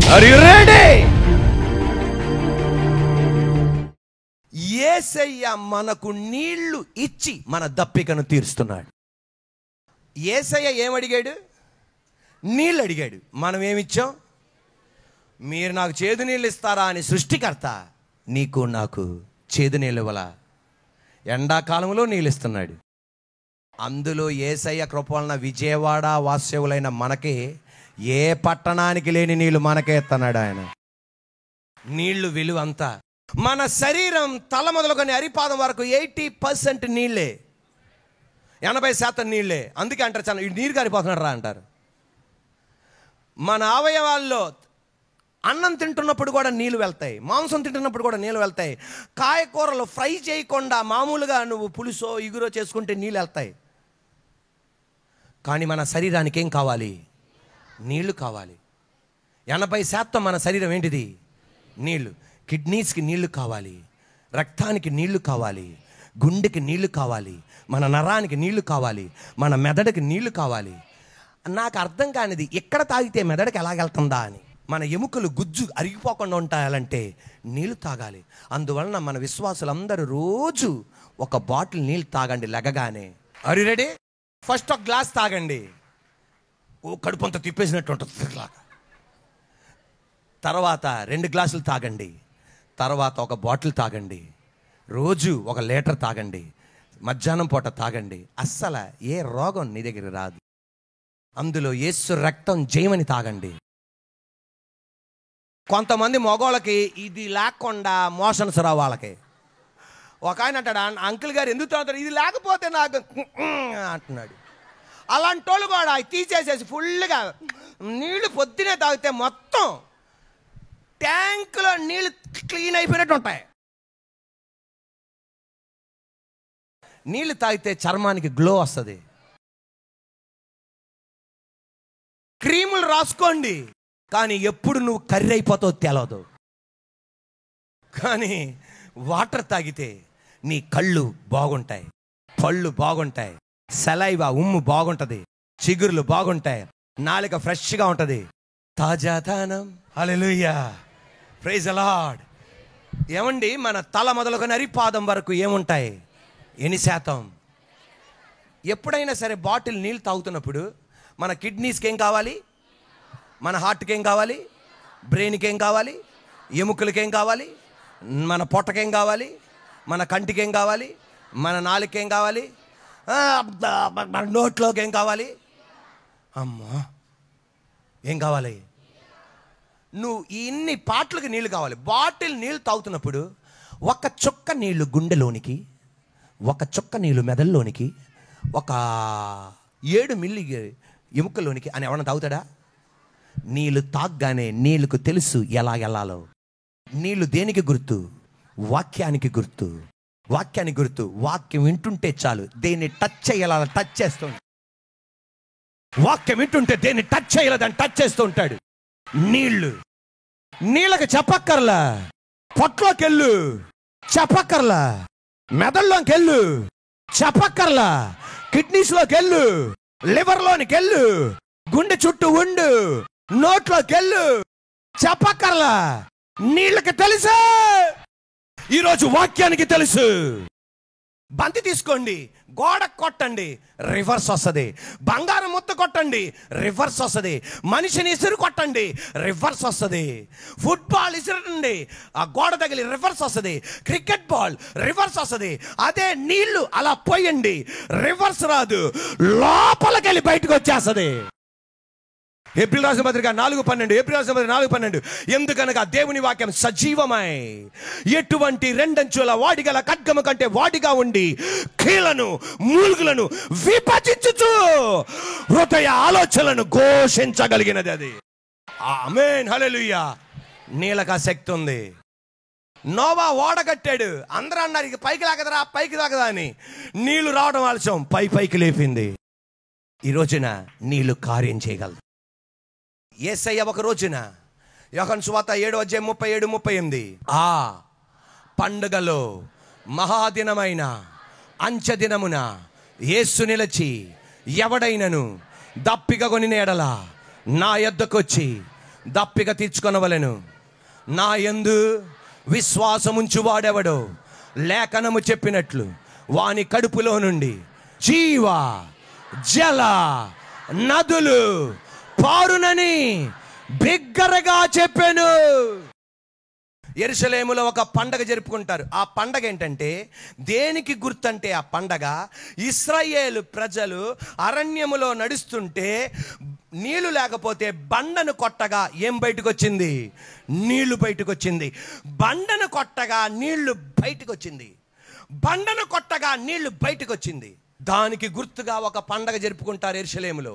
Are you ready ఏసయ్య మనకు నీళ్లు ఇచ్చి మన దప్పికను తీరుస్తున్నాడు ఏసయ్య ఏమడిగాడు నీళ్ళు అడిగాడు మనం ఏమిచ్చాం మీరు నాకు చేదు నీళ్ళు ఇస్తారా అని సృష్టికర్త నీకు నాకు చేదు నీళ్ళు ఇవ్వలా ఎండాకాలంలో నీళ్ళు ఇస్తున్నాడు అందులో ఏసయ్య కృప వలన విజయవాడ వాస్యవులైన మనకి ఏ పట్టణానికి లేని నీళ్లు మనకే ఇస్తున్నాడు ఆయన నీళ్లు విలువ అంతా మన శరీరం తల మొదలుకొని అరిపాదం వరకు ఎయిటీ పర్సెంట్ నీళ్ళే ఎనభై శాతం నీళ్ళే అందుకే అంటారు చాలా "ఈ నీరు గారిపోతున్నాడు రా అంటారు మన అవయవాల్లో అన్నం తింటున్నప్పుడు కూడా నీళ్ళు వెళ్తాయి మాంసం తింటున్నప్పుడు కూడా నీళ్ళు వెళ్తాయి కాయకూరలు ఫ్రై చేయకుండా మామూలుగా నువ్వు పులుసో ఇగురో చేసుకుంటే నీళ్ళు వెళ్తాయి కానీ మన శరీరానికి ఏం కావాలి నీళ్లు కావాలి ఎనభై శాతం మన శరీరం ఏంటిది నీళ్లు కిడ్నీస్కి నీళ్లు కావాలి రక్తానికి నీళ్లు కావాలి గుండెకి నీళ్లు కావాలి మన నరానికి నీళ్లు కావాలి మన మెదడుకి నీళ్లు కావాలి నాకు అర్థం కానిది ఎక్కడ తాగితే మెదడుకి ఎలాగెళ్తుందా అని మన ఎముకలు గుజ్జు అరిగిపోకుండా ఉంటాయాలంటే నీళ్లు తాగాలి అందువలన మన విశ్వాసులందరూ రోజు ఒక బాటిల్ నీళ్ళు తాగండి లెగగానే అరి రెడీ ఫస్ట్ ఒక గ్లాస్ తాగండి ఓ కడుపంతా తిప్పేసినట్టు ఉంటుంది ఇట్లాగా. తర్వాత రెండు గ్లాసులు తాగండి తర్వాత ఒక బాటిల్ తాగండి రోజు ఒక లీటర్ తాగండి మధ్యాహ్నం పూట తాగండి అస్సలు ఏ రోగం నీ దగ్గర రాదు అందులో యేసు రక్తం జయమని తాగండి కొంతమంది మగవాళ్ళకి ఇది లేకుండా మోషన్స్ రావు వాళ్ళకి ఒక ఆయన అంటాడు "అన్- అంకుల్ గారు ఎందుకు తాగుతారు ఇది లేకపోతే నాకు అంటున్నాడు అలాంటి వాళ్ళు కూడా అవి తీసేసేసి ఫుల్గా నీళ్లు పొద్దునే తాగితే మొత్తం ట్యాంకులో నీళ్లు క్లీన్ అయిపోయినట్టు ఉంటాయి నీళ్లు తాగితే చర్మానికి గ్లో వస్తుంది క్రీములు రాసుకోండి కానీ ఎప్పుడు నువ్వు కర్రీ అయిపోతావు తెలవదు కానీ వాటర్ తాగితే నీ కళ్ళు బాగుంటాయి పళ్ళు బాగుంటాయి సలైవా ఉమ్ము బాగుంటది చిగురులు బాగుంటాయి నాలుక ఫ్రెష్గా ఉంటది తాజాదానం హల్లెలూయా ప్రైజ్ అలాడ్ ఏమండి మన తల మొదలుకొని అరిపాదం వరకు ఏముంటాయి ఎన్ని శాతం ఎప్పుడైనా సరే బాటిల్ నీళ్ళు తాగుతున్నప్పుడు మన కిడ్నీస్కి ఏం కావాలి మన హార్ట్కి ఏం కావాలి బ్రెయిన్కి ఏం కావాలి ఎముకలకి ఏం కావాలి మన పొట్టకేం కావాలి మన కంటికి ఏం కావాలి మన నాలుగుకి ఏం కావాలి ఆ, మన నోట్లోకి ఏం కావాలి అమ్మా ఏం కావాలి నువ్వు ఇన్ని పాటలకు నీళ్లు కావాలి బాటిల్ నీళ్ళు తాగుతున్నప్పుడు ఒక చుక్క నీళ్లు గుండెలోనికి ఒక చుక్క నీళ్లు మెదల్లోనికి ఒక ఏడు మిల్లి ఎముకలోనికి అని ఎవరన్నా తాగుతాడా నీళ్ళు తాగ్గానే నీళ్ళకు తెలుసు ఎలా వెళ్ళాలో నీళ్ళు దేనికి గుర్తు వాక్యానికి గుర్తు వాక్యానికి గుర్తు వాక్యం వింటుంటే చాలు దేన్ని టచ్ చేయాల టచ్ చేస్తుంది వాక్యం వింటుంటే దేన్ని టచ్ చేయలేదని టచ్ చేస్తూ ఉంటాడు నీళ్లు నీళ్ళకి చెప్పక్కర్లా పొట్లోకెళ్ళు చెప్పక్కర్లా మెదడులోకి వెళ్ళు చెప్పక్కర్లా కిడ్నీస్లోకి వెళ్ళు లివర్లోనికి వెళ్ళు గుండె చుట్టూ ఉండు నోట్లోకి వెళ్ళు చెప్పక్కర్లా నీళ్ళకి తెలుసు ఈరోజు వాక్యానికి తెలుసు బంతి తీసుకోండి గోడ కొట్టండి రివర్స్ వస్తుంది బంగారం ముద్ద కొట్టండి రివర్స్ వస్తుంది మనిషిని ఇసురు కొట్టండి రివర్స్ వస్తుంది ఫుట్బాల్ ఇసురండి ఆ గోడ తగిలి రివర్స్ వస్తుంది క్రికెట్ బాల్ రివర్స్ వస్తుంది అదే నీళ్లు అలా పోయండి రివర్స్ రాదు లోపలికి వెళ్ళి బయటకు వచ్చేస్తుంది ఏప్రిల్ రాసిన పత్రిక నాలుగు పన్నెండు ఏప్రిల్ రాసిన పత్రిక నాలుగు పన్నెండు ఎందుకనగా దేవుని వాక్యం సజీవమై ఎటువంటి రెండంచుల వాడిగల ఖడ్గము కంటే వాడిగా ఉండి కీలను మూలుగులను విభజించుచు హృదయ ఆలోచనలను ఘోషించగలిగినది అది ఆమేన్ హల్లెలూయా నీళ్ళకి ఆ శక్తి ఉంది నోవా ఓడ కట్టాడు అందరూ అన్నారు ఇక పైకి లాగదరా పైకి లాగదా అని నీళ్లు రావడం ఆలస్యం పై పైకి లేపింది ఈ రోజున నీళ్లు కార్యం చేయగలదు ఏసయ్య ఒక రోజున యోహన్ సువాత ఏడు అధ్యాయం ముప్పై ఏడు ముప్పై ఎనిమిది ఆ పండుగలో మహాదినమైన అంచెదినమున యేసు నిలచి ఎవడైనను దప్పిక కొనిన ఎడల నా యొద్దకొచ్చి దప్పిక తీర్చుకొనవలెను నా యందు విశ్వాసముంచు వాడెవడో లేఖనము చెప్పినట్లు వాని కడుపులో నుండి జీవ జల నదులు పారునని బిగ్గరగా చెప్పాను ఎరుసలేములో ఒక పండగ జరుపుకుంటారు ఆ పండగ ఏంటంటే దేనికి గుర్తంటే ఆ పండగ ఇస్రాయేలు ప్రజలు అరణ్యములో నడుస్తుంటే నీళ్లు లేకపోతే బండను కొట్టగా ఏం బయటకు వచ్చింది నీళ్లు బయటకు వచ్చింది బండను కొట్టగా నీళ్లు బయటకు వచ్చింది బండను కొట్టగా నీళ్లు బయటకు వచ్చింది దానికి గుర్తుగా ఒక పండగ జరుపుకుంటారు ఎరుసలేములో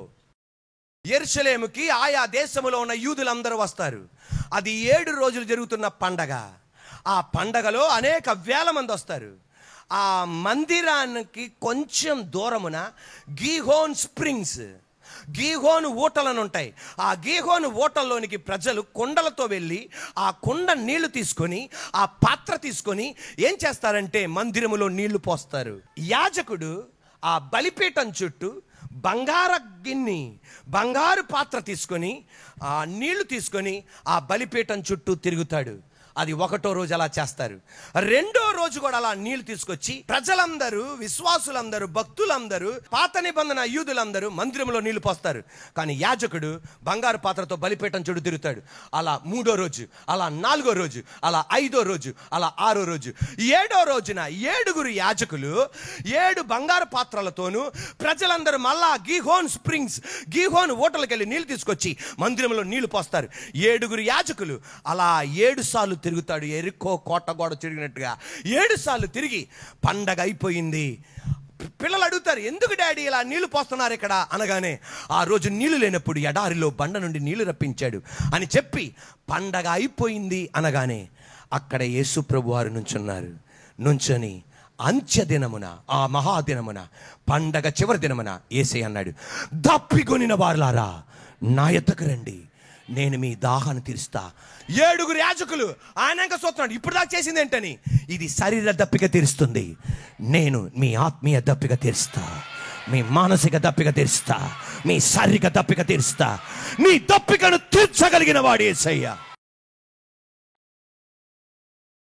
ఎరుసలేముకి ఆయా దేశములో ఉన్న యూదులందరూ వస్తారు అది ఏడు రోజులు జరుగుతున్న పండగ ఆ పండగలో అనేక వేల మంది వస్తారు ఆ మందిరానికి కొంచెం దూరమున గీహోన్ స్ప్రింగ్స్ గీహోను ఊటలను ఉంటాయి ఆ గీహోను ఊటల్లోనికి ప్రజలు కుండలతో వెళ్ళి ఆ కుండ నీళ్లు తీసుకొని ఆ పాత్ర తీసుకొని ఏం చేస్తారంటే మందిరములో నీళ్లు పోస్తారు యాజకుడు ఆ బలిపీఠం చుట్టూ బంగార గిన్ని బంగారు పాత్ర తీసుకొని ఆ నీళ్లు తీసుకొని ఆ బలిపీఠం చుట్టూ తిరుగుతాడు అది ఒకటో రోజు అలా చేస్తారు రెండో రోజు కూడా అలా నీళ్లు తీసుకొచ్చి ప్రజలందరూ విశ్వాసులందరూ భక్తులందరూ పాత నిబంధన యూదులందరూ మందిరంలో నీళ్లు పోస్తారు కానీ యాజకుడు బంగారు పాత్రతో బలిపీఠం చుట్టూ తిరుగుతాడు అలా మూడో రోజు అలా నాలుగో రోజు అలా ఐదో రోజు అలా ఆరో రోజు ఏడో రోజున ఏడుగురు యాజకులు ఏడు బంగారు పాత్రలతోనూ ప్రజలందరూ మళ్ళా గీహోన్ స్ప్రింగ్స్ గీహోన్ ఓటలకి వెళ్ళి నీళ్లు తీసుకొచ్చి మందిరంలో నీళ్లు పోస్తారు ఏడుగురు యాజకులు అలా ఏడు సార్లు తిరుగుతాడు ఎరుకో కోట గోడ తిరిగినట్టుగా ఏడు సార్లు తిరిగి పండగ అయిపోయింది పిల్లలు అడుగుతారు ఎందుకు డాడీ ఇలా నీళ్లు పోస్తున్నారు ఇక్కడ అనగానే ఆ రోజు నీళ్లు లేనప్పుడు ఎడారిలో బండ నుండి నీళ్లు రప్పించాడు అని చెప్పి పండగ అయిపోయింది అనగానే అక్కడ యేసు ప్రభు వారు నుంచున్నారు నుంచొని అంత్యదినమున ఆ మహాదినమున పండగ చివరి దినమున ఏసే అన్నాడు దప్పికొనిన వారులారా నా ఎద్దకు రండి నేను మీ దాహాన్ని తీరుస్తా ఏడుగురు యాజకులు ఆయన ఇంకా చూస్తున్నాడు ఇప్పుడు దాకా చేసింది ఏంటని ఇది శరీర దప్పిక తీరుస్తుంది నేను మీ ఆత్మీయ దప్పిక తీరుస్తా మీ మానసిక దప్పిక తీరుస్తా మీ శారీరక దప్పిక తీరుస్తా నీ దప్పికను తీర్చగలిగిన వాడు ఏసయ్యా